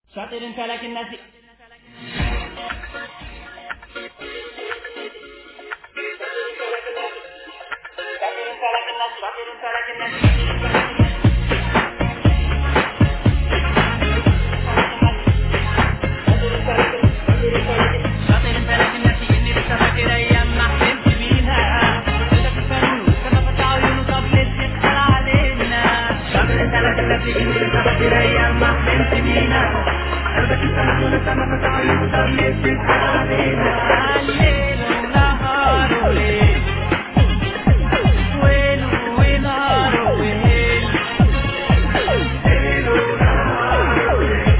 شاطر انت لكن ناسي شاطر انت لكن ناسي شاطر انت لكن ناسي شاطر انت لكن ناسي اني لسه فاكر ايام ما حلمت بيها قلبك الفنون كما فتح عيونه طب ليه تسأل علينا شاطر انت لكن ناسي اني لسه فاكر ايام ما حلمت بيها قلبك الفنون كما فتح عيونه طب ليه تسأل علينا الليل ونهار وليل ويل ونهار وليل ليل ونهار وليل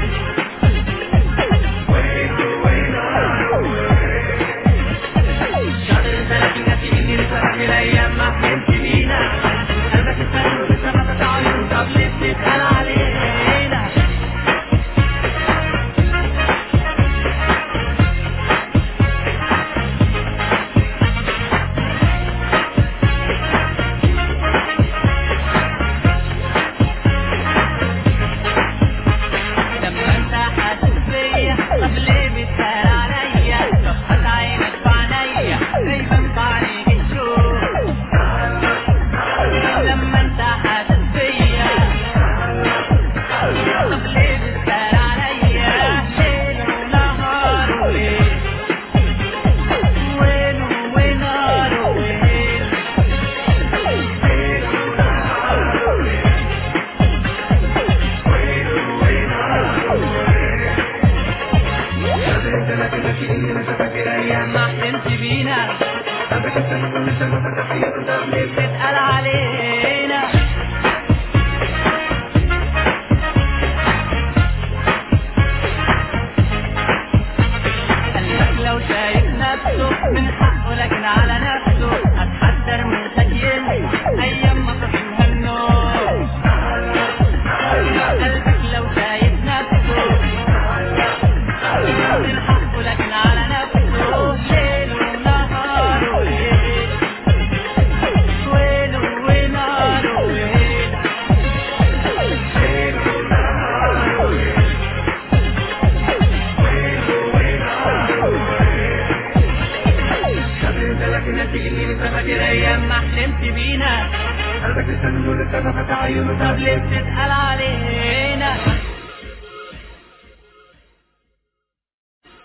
شاطر انت لكن ناسي اني لسه فاكر ايام ما حلمت بينا قلبك الفنون لسه ما فتح عيونه طب ليه بتسأل علينا لما انت حاسس بيا طب ليه بتسأل عليا طب هات عينك في عينيا دايما في عينيك الشوق لما انت حاسس بيا طب ليه بتسأل عليا ليل ونهار وليل ويل ونهار وليل ليل ونهار وليل ما حلمت بينا بتسأل علينا قلبك لو شايف نفسه من حقه لكن على نفسه هتحذر من خيال ايام ما صحيها النوم قلبك لو شايف نفسه من حقه لكن على نفسه ليل ونهار وليل ويل ونهار وليل ليل ونهار وليل فاكر ايام ما حلمت بينا قلبك لسه لسه ما فتح عيونه طب ليه بتسأل علينا